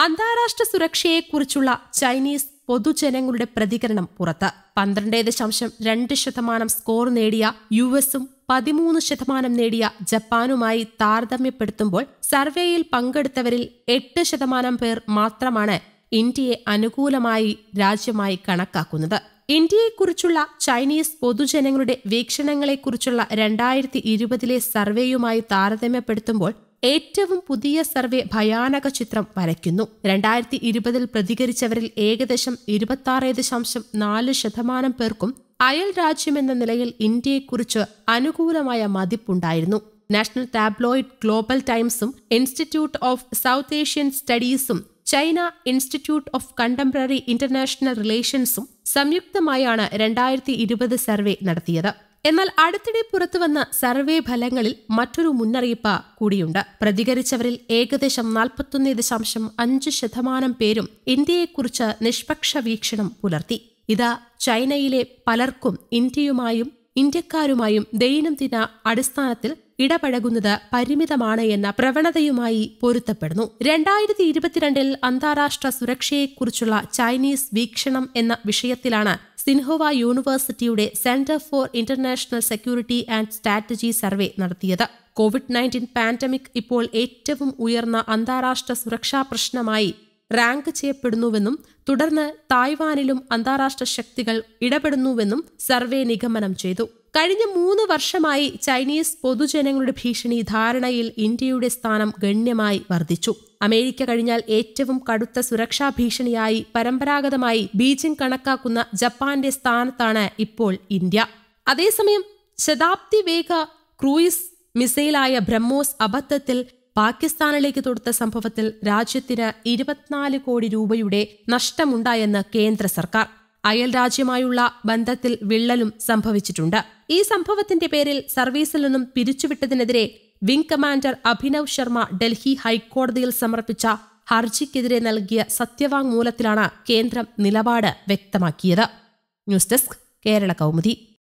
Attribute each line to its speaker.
Speaker 1: അന്താരാഷ്ട്ര സുരക്ഷയെക്കുറിച്ചുള്ള ചൈനീസ് പൊതുജനങ്ങളുടെ പ്രതികരണം പുറത്ത് പന്ത്രണ്ട് ദശാംശം രണ്ട് ശതമാനം സ്കോർ നേടിയ യു എസും പതിമൂന്ന് ശതമാനം നേടിയ ജപ്പാനുമായി താരതമ്യപ്പെടുത്തുമ്പോൾ സർവേയിൽ പങ്കെടുത്തവരിൽ എട്ട് ശതമാനം പേർ മാത്രമാണ് ഇന്ത്യയെ അനുകൂലമായി രാജ്യമായി കണക്കാക്കുന്നത് ഇന്ത്യയെക്കുറിച്ചുള്ള ചൈനീസ് പൊതുജനങ്ങളുടെ വീക്ഷണങ്ങളെക്കുറിച്ചുള്ള രണ്ടായിരത്തി ഇരുപതിലെ സർവേയുമായി താരതമ്യപ്പെടുത്തുമ്പോൾ ഏറ്റവും പുതിയ സർവേ ഭയാനക ചിത്രം വരയ്ക്കുന്നു രണ്ടായിരത്തി ഇരുപതിൽ പ്രതികരിച്ചവരിൽ ഏകദേശം ഇരുപത്തി ദശാംശം നാല് ശതമാനം പേർക്കും അയൽ രാജ്യമെന്ന നിലയിൽ ഇന്ത്യയെക്കുറിച്ച് അനുകൂലമായ മതിപ്പുണ്ടായിരുന്നു നാഷണൽ ടാബ്ലോയിഡ് ഗ്ലോബൽ ടൈംസും ഇൻസ്റ്റിറ്റ്യൂട്ട് ഓഫ് സൗത്ത് ഏഷ്യൻ സ്റ്റഡീസും China institute of contemporary international റിലേഷൻസും സംയുക്തമായാണ് രണ്ടായിരത്തി ഇരുപത് സർവേ നടത്തിയത് എന്നാൽ അടുത്തിടെ പുറത്തുവന്ന സർവേ ഫലങ്ങളിൽ മറ്റൊരു മുന്നറിയിപ്പ് കൂടിയുണ്ട് പ്രതികരിച്ചവരിൽ ഏകദേശം നാൽപ്പത്തൊന്ന് ദശാംശം അഞ്ച് ശതമാനം പേരും ഇന്ത്യയെക്കുറിച്ച് നിഷ്പക്ഷ വീക്ഷണം പുലർത്തി ഇത് ചൈനയിലെ പലർക്കും ഇന്ത്യയുമായും ഇന്ത്യക്കാരുമായും ദൈനംദിന അടിസ്ഥാനത്തിൽ ഇടപഴകുന്നത് പരിമിതമാണ് എന്ന പ്രവണതയുമായി പൊരുത്തപ്പെടുന്നു രണ്ടായിരത്തി ഇരുപത്തിരണ്ടിൽ അന്താരാഷ്ട്ര സുരക്ഷയെക്കുറിച്ചുള്ള ചൈനീസ് വീക്ഷണം എന്ന വിഷയത്തിലാണ് സിൻഹോവ യൂണിവേഴ്സിറ്റിയുടെ centre for international security and strategy survey നടത്തിയത് കോവിഡ് നയൻറ്റീൻ പാൻഡമിക് ഇപ്പോൾ ഏറ്റവും ഉയർന്ന അന്താരാഷ്ട്ര സുരക്ഷാ പ്രശ്നമായി റാങ്ക് ചെയ്യപ്പെടുന്നുവെന്നും തുടർന്ന് തായ്വാനിലും അന്താരാഷ്ട്ര ശക്തികൾ ഇടപെടുന്നുവെന്നും സർവേ നിഗമനം ചെയ്തു കഴിഞ്ഞ മൂന്ന് വർഷമായി ചൈനീസ് പൊതുജനങ്ങളുടെ ഭീഷണി ധാരണയിൽ ഇന്ത്യയുടെ സ്ഥാനം ഗണ്യമായി വർദ്ധിച്ചു അമേരിക്ക കഴിഞ്ഞാൽ ഏറ്റവും കടുത്ത സുരക്ഷാ ഭീഷണിയായി പരമ്പരാഗതമായി ബീജിംഗ് കണക്കാക്കുന്ന ജപ്പാന്റെ സ്ഥാനത്താണ് ഇപ്പോൾ ഇന്ത്യ അതേസമയം ശതാബ്ദി വേഗ ക്രൂയിസ് മിസൈലായ ബ്രഹ്മോസ് അബദ്ധത്തിൽ പാകിസ്ഥാനിലേക്ക് തൊടുത്ത സംഭവത്തിൽ രാജ്യത്തിന് ഇരുപത്തിനാല് കോടി രൂപയുടെ നഷ്ടമുണ്ടായെന്ന് കേന്ദ്ര സർക്കാർ അയൽ രാജ്യമായുള്ള ബന്ധത്തിൽ വിള്ളലും സംഭവിച്ചിട്ടുണ്ട് ഈ സംഭവത്തിന്റെ പേരിൽ സർവീസിൽ നിന്നും പിരിച്ചുവിട്ടതിനെതിരെ വിംഗ് കമാൻഡർ അഭിനവ് ശർമ്മ ഡൽഹി ഹൈക്കോടതിയിൽ സമർപ്പിച്ച ഹർജിക്കെതിരെ നൽകിയ സത്യവാങ്മൂലത്തിലാണ് കേന്ദ്രം നിലപാട് വ്യക്തമാക്കിയത് ന്യൂസ് ഡെസ്ക് കേരള കൗമുദി